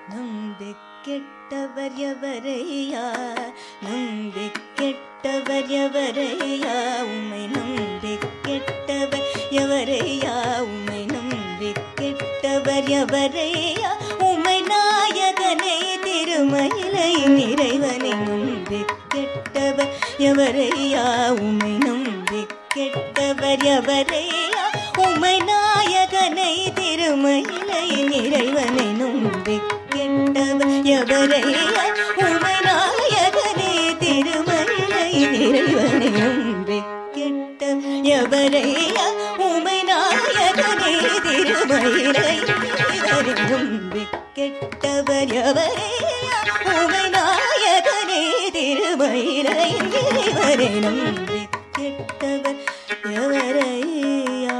நம்பி கெட்டவர் எவரையா நம்பி கெட்டவர் எவரையா உம்மை நம்பி கெட்டவர் எவரையா உம்மை நம்பி கெட்டவர் எவரையா உம்மை நாயகனை திருமயிலை இறைவனை நம்பி கெட்டவர் எவரையா உம்மை நம்பி கெட்டவர் எவரையா உம்மை நாயகனை திருமயிலை இறைவனை நம்பி கெட்டவர் எவரையா உம்மை நாயகனை திருமயிலை இறைவனை நம்பி கெட்ட எவரையா உமை நாயகனே திருமயிலை இவரை நம்பி கெட்டவர் எவரையா உமை நாயகனே திருமயிலை இவரை நம்பி கெட்டவர் எவரையா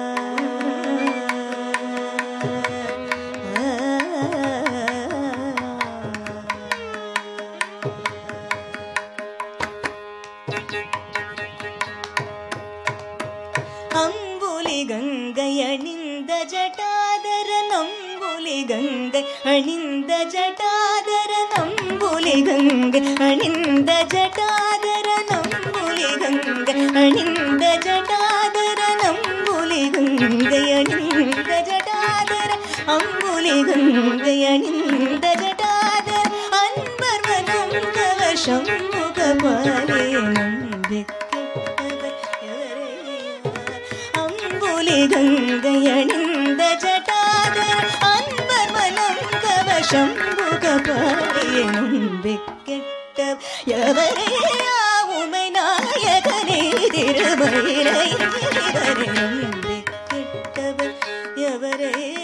அம்புலி கங்கை அணிந்த ஜட்டாதர நம்புலி கங்கை அணிந்த ஜட்டாதர நம்புலி கங்கை அணிந்த ஜட்டாதர நம்புலி கங்கை அணிந்த ஜட்டாதர நம்புலி கங்கை அணிந்த ஜட்டாதர அம்புலி கங்கை அணிந்த ஜட்டாதர அன்பர் மனம் கவசம் முகபாலே நம்பி கெட்டவர் எவரையா அம்புலி கங்கை அணிந்த ஜட்டாதர் அன்பர் மனம் கவசம் முகபாலே நம்பி கெட்ட எவரையா உமை நாயகனே திருமயிலை இவரை நம்பி கெட்டவர் எவரையா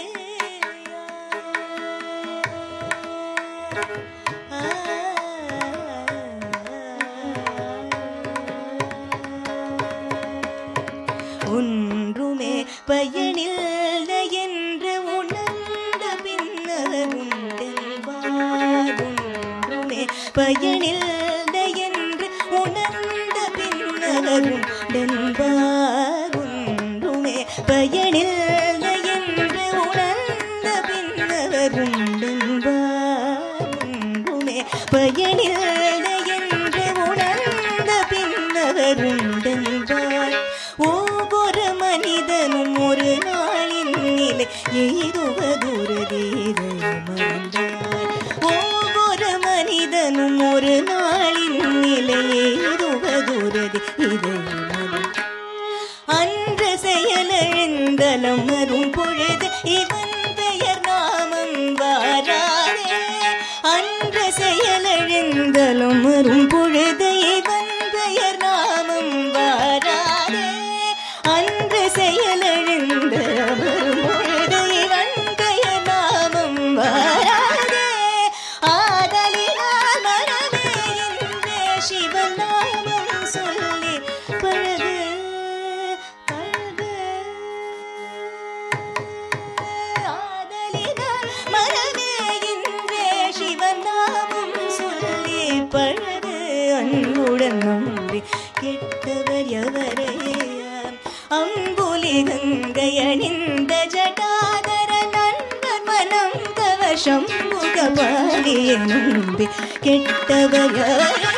ஒன்றுமே பயனில்லை என்று உணர்ந்த பின்னர் உண்டென்பார் ஒன்றுமே பயனில்லை என்று உணர்ந்த பின்னர் உண்டென்பார் ஒன்றுமே பயனில்லை என்று உணர்ந்த பின்னர் உண்டென்பார் ஒன்றுமே பயனில்லை என்று உணர்ந்த பின்னர் உண்டென்பார் ஒவ்வொரு மனிதனும் ஒரு நாளின் நிலை எய்துவதுரதீரை மறந்தார் ஒவ்வொரு மனிதனும் ஒரு நாளின் நிலை எய்துவதுரதி இதை மறந்தார் அன்று செயலெழுந்தலம் வரும் பொழுது இவன் பெயர் நாமம் வாராதே அன்று செயலெழுந்தலும் வரும் பொழுது இவன் பெயர் நாமம் வாராதே அன்று செயலெழுந்த வரும் பொழுது இவன் பெயர் நாமம் வாராதே ஆதலினால் மனமே இன்றே சிவன் நாமம் சொல்லி பழகு பழகு ஆதலினால் மனமே இன்றே சிவன் நாமம் சொல்லி பழகு அன்புடன் நம்பி கெட்டவர் எவரையா அம்புலி கங்கை அணிந்த ஜட்டாதர நண்பர் மனம் கவசம் முகபாலியை நம்பி கெட்டவர் எவரையா